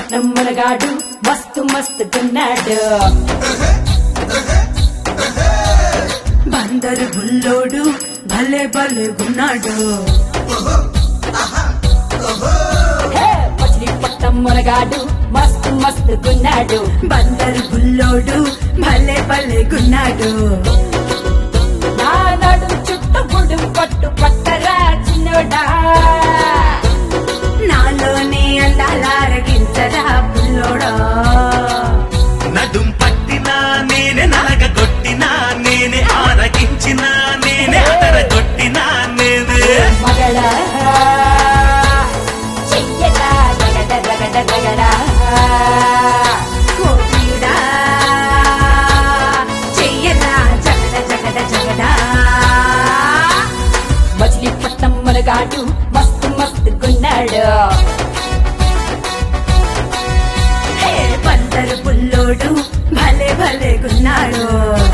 మచిలీపట్నం మునగాడు మస్తు మస్తు గున్నాడు బందరు బుల్లోడు భలే భలే గున్నాడు హే, మచిలీపట్నం మునగాడు మస్తు మస్తు గున్నాడు బందరు బుల్లోడు భలే భలే గున్నాడు నా నడు చుట్టూ గుడు పట్టు పట్టరా చిన్నోడా నాలోనే అందాలారగించరా బుల్లోడా నడుం పట్టినా నేనే నలగ కొట్టినా నేనే ఆరగించినా నేనే అదరగొట్టినా నేనే మగడా చెయ్యడా రగడ రగడ రగడా కోపియుడా చెయ్యడా జగడ జగడ జగడా మచిలీపట్నం మునగాడు మస్తు మస్తు గున్నాడు హే బందరు బుల్లోడు భలే భలే గున్నాడు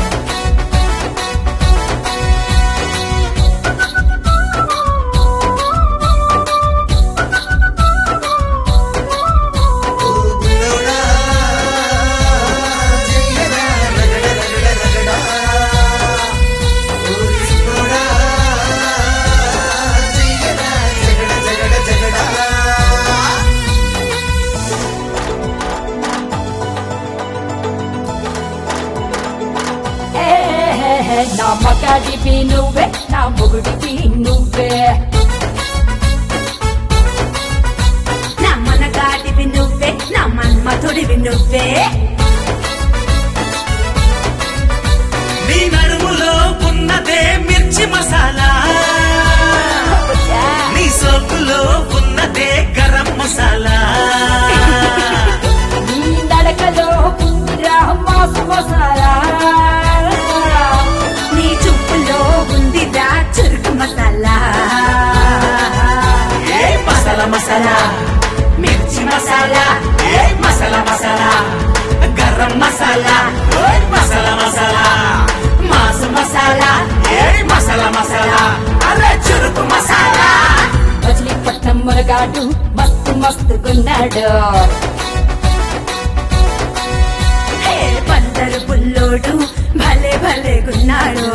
ఏ, నా మగాడివి నువ్వే నా మొగుడివి నువ్వే నా మనగాడివి నువ్వే నా మన్మధుడివి నువ్వే నీ నడుములో ఉన్నదే మిర్చి మసాలా నీ సోకులో ఉన్నదే గరం మసాలా నీ నడకలో ఉందిరా మాసు మసాలా నీ చూపులో ఉందిరా చురుకు మసాలా ఏ మసాలా మసాలా మిర్చి మసాలా ఏ మసాలా మసాలా గరం మసాలా ఓయ్ మసాలా మసాలా మాసు మసాలా ఏ మసాలా మసాలా అరే చురుకు మసాలా మచిలీపట్నం మునగాడు మస్తు మస్తు గున్నాడు హే బందరు బుల్లోడు భలే భలే గున్నాడు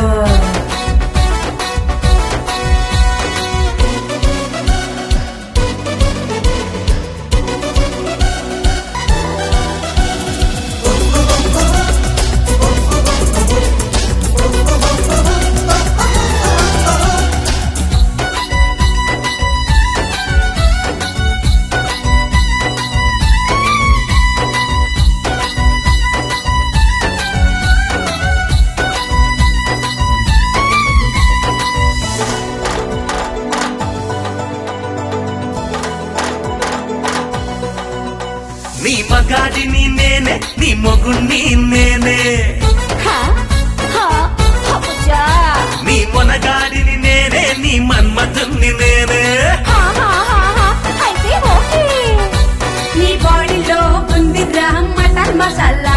నీ మగాడిని నేనే నీ మొగుణ్ణి నేనే హా, హా, హబ్బుజా. నీ మొనగాడిని నేనే నీ మన్మధుణ్ణి నేనే హా, హా, హా, హా, అయితే ఓకే. నీ బాడీలో ఉందిరా మటన్ మసాలా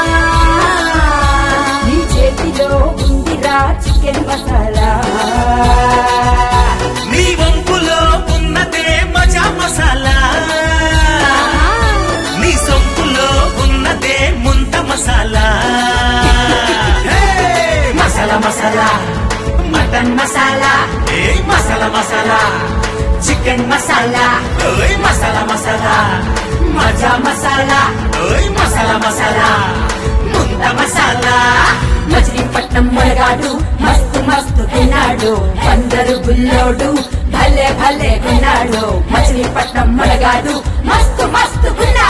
నీ చేతిలో ఉందిరా చికెన్ మసాలా నీ వంపులో ఉన్నదే మజా మసాలా నీ సొంపులో ఉన్నదే ముంత మసాలా హే! మసాలా మసాలా మటన్ మసాలా ఏ మసాలా మసాలా చికెన్ మసాలా ఓయ్ మసాలా మసాలా మజా మసాలా ఓయ్ మసాలా మసాలా ముంత మసాలా మచిలీపట్నం మునగాడు మస్తు మస్తు తిన్నాడు అందరు బుల్లోడు భలే భలే ఉన్నాడు మచిలీపట్నం మునగాడు మస్తు మస్తు ఉన్నాడు